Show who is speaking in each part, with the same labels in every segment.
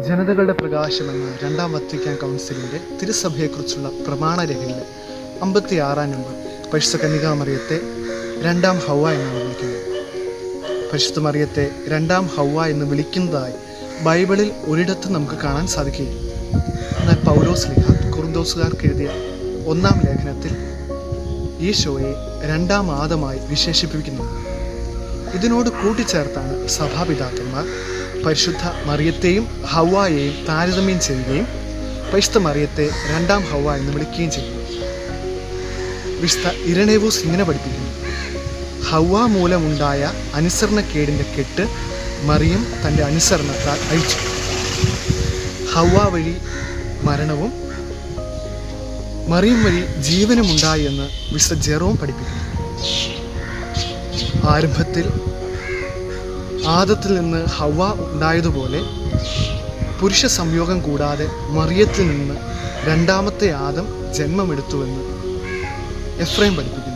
Speaker 1: ജനതകളുടെ പ്രകാശം എന്ന രണ്ടാം വത്തിക്കാൻ കൗൺസിലിൻ്റെ തിരുസഭയെക്കുറിച്ചുള്ള പ്രമാണരേഖയിൽ അമ്പത്തി ആറാം നമ്പർ പരിശുദ്ധ കന്യകാമറിയത്തെ രണ്ടാം ഹൗവ എന്നാണ് വിളിക്കുന്നത് പരിശുദ്ധ മറിയത്തെ രണ്ടാം ഹൗവ എന്ന് വിളിക്കുന്നതായി ബൈബിളിൽ ഒരിടത്തും നമുക്ക് കാണാൻ സാധിക്കുകയില്ല എന്നാൽ പൗലോസ് ലിഹ കുറുന്തോസുകാർക്ക് എഴുതിയ ഒന്നാം ലേഖനത്തിൽ ഈശോയെ രണ്ടാം ആദമായി വിശേഷിപ്പിക്കുന്നു ഇതിനോട് കൂട്ടിച്ചേർത്താണ് സഭാപിതാക്കന്മാർ പരിശുദ്ധ മറിയത്തെയും ഹവായെയും താരതമ്യം ചെയ്യുകയും പരിശുദ്ധ മറിയത്തെ രണ്ടാം ഹവ എന്ന് വിളിക്കുകയും ചെയ്യുന്നു വിശുദ്ധ ഇരണേവൂസ് ഇങ്ങനെ പഠിപ്പിക്കുന്നു ഹവ മൂലമുണ്ടായ അനുസരണക്കേടിൻ്റെ കെട്ട് മറിയം തൻ്റെ അനുസരണത്താൽ അഴിച്ചു ഹവ വഴി മരണവും മറിയം വഴി ജീവനുമുണ്ടായി എന്ന് വിശുദ്ധ ജെറോം പഠിപ്പിക്കുന്നു ആരംഭത്തിൽ ആദത്തിൽ നിന്ന് ഹവ ഉണ്ടായതുപോലെ പുരുഷ സംയോഗം കൂടാതെ മറിയത്തിൽ നിന്ന് രണ്ടാമത്തെ ആദം ജന്മമെടുത്തുവെന്ന് എഫ്രൈം പഠിപ്പിക്കുന്നു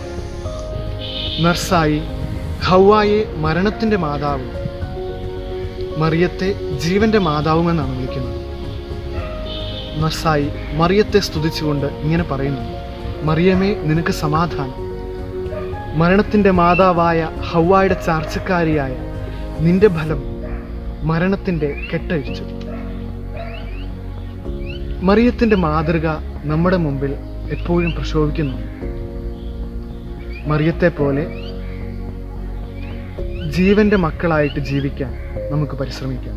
Speaker 1: നർസായി ഹവായെ മരണത്തിൻ്റെ മാതാവും മറിയത്തെ ജീവന്റെ മാതാവുമെന്നാണ് വിളിക്കുന്നത് നർസായി മറിയത്തെ സ്തുതിച്ചുകൊണ്ട് ഇങ്ങനെ പറയുന്നു മറിയമേ നിനക്ക് സമാധാനം മരണത്തിൻ്റെ മാതാവായ ഹവായുടെ ചാർച്ചക്കാരിയായ നിന്റെ ഫലം മരണത്തിൻ്റെ കെട്ടഴിച്ചു മറിയത്തിൻ്റെ മാതൃക നമ്മുടെ മുമ്പിൽ എപ്പോഴും പ്രശോഭിക്കുന്നു മറിയത്തെ പോലെ ജീവന്റെ മക്കളായിട്ട് ജീവിക്കാൻ നമുക്ക് പരിശ്രമിക്കാം